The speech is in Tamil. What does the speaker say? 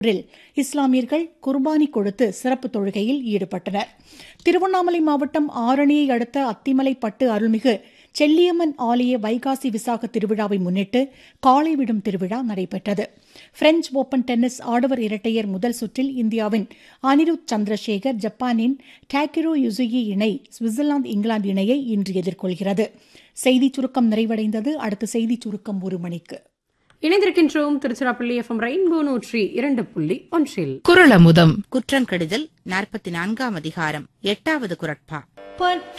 ரில் இஸ்லாமியர்கள் குர்பானி கொடுத்து சிறப்பு தொழுகையில் ஈடுபட்டனர் திருவண்ணாமலை மாவட்டம் ஆரணியை அடுத்த அத்திமலை பட்டு அருள்மிகு செல்லியம்மன் ஆலய வைகாசி விசாக திருவிழாவை முன்னிட்டு காளை விடும் திருவிழா நடைபெற்றது பிரெஞ்ச் ஓபன் டென்னிஸ் ஆடவர் இரட்டையர் முதல் சுற்றில் இந்தியாவின் அனிருத் சந்திரசேகர் ஜப்பானின் டாக்கிரோ யுசுகி இணை சுவிட்சர்லாந்து இங்கிலாந்து இணையை இன்று எதிர்கொள்கிறது செய்திச் சுருக்கம் நிறைவடைந்தது அடுத்த செய்திச் சுருக்கம் ஒரு மணிக்கு இணைந்திருக்கின்றோம் திருச்சிராப்பள்ளி எஃப்எம் ரெயின்போ நூற்றி இரண்டு புள்ளி ஒன்றில் குரலமுதம் குற்றங்கெடுதல் நாற்பத்தி நான்காம் அதிகாரம் எட்டாவது குரட்பா பற்ற